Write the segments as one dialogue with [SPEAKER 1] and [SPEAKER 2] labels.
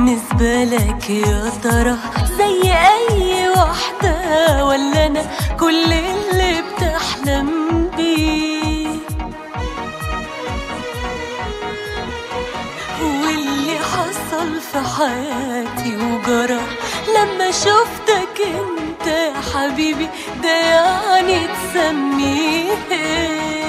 [SPEAKER 1] بالنسبة لك يا ترى زي أي واحدة ولا أنا كل اللي بتحلم بيه واللي حصل في حياتي وجرى لما شفتك انت يا حبيبي ده يعني تسميه إيه؟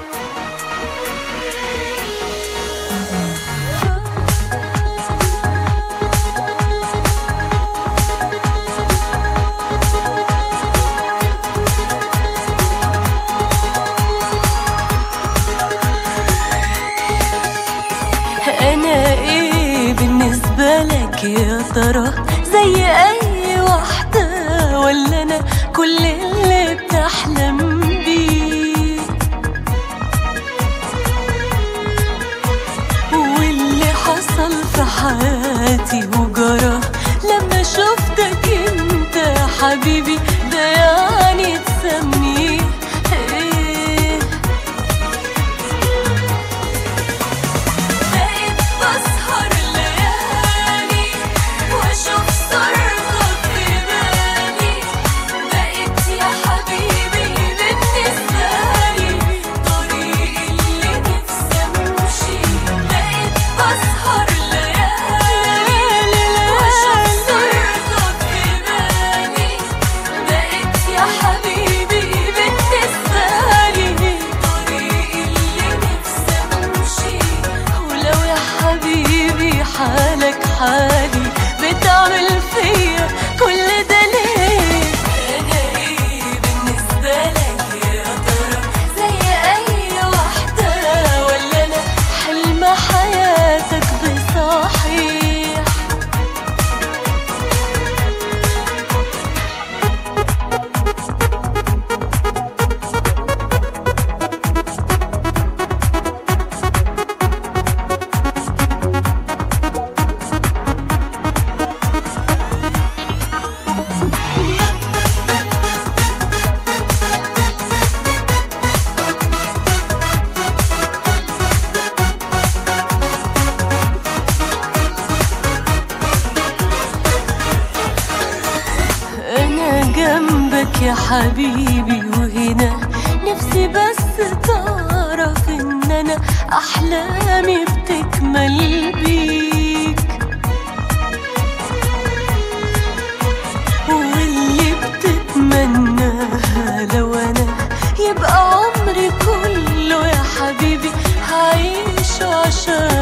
[SPEAKER 1] انا ايه بالنسبة لك يا ترى زي اي واحدة ولا انا كل اللي بتحلم بيه واللي حصل في حياتي وجرى لما شفتك انت يا حبيبي ده يعني تسميه ايه بقيت بسهر الليالي واشوف صورتك في بالي بقيت يا حبيبي بالنسبة لي طريق اللي نفسي امشي بقيت بسهر الليالي واشوف صورتك في بالي بقيت يا حبيبي بالنسبة لي طريق اللي نفسي امشي ولو يا حبيبي حالك حالي بتعمل فيا كل ده ليه انا ايه بالنسبة لك يا ترى زي اي واحدة ولا انا حلم حياتك بصحيح انا جنبك يا حبيبي وهنا نفسي بس تعرف ان انا احلامي بتكمل بيك واللي بتتمناها لو انا يبقى عمري كله يا حبيبي هعيش عشان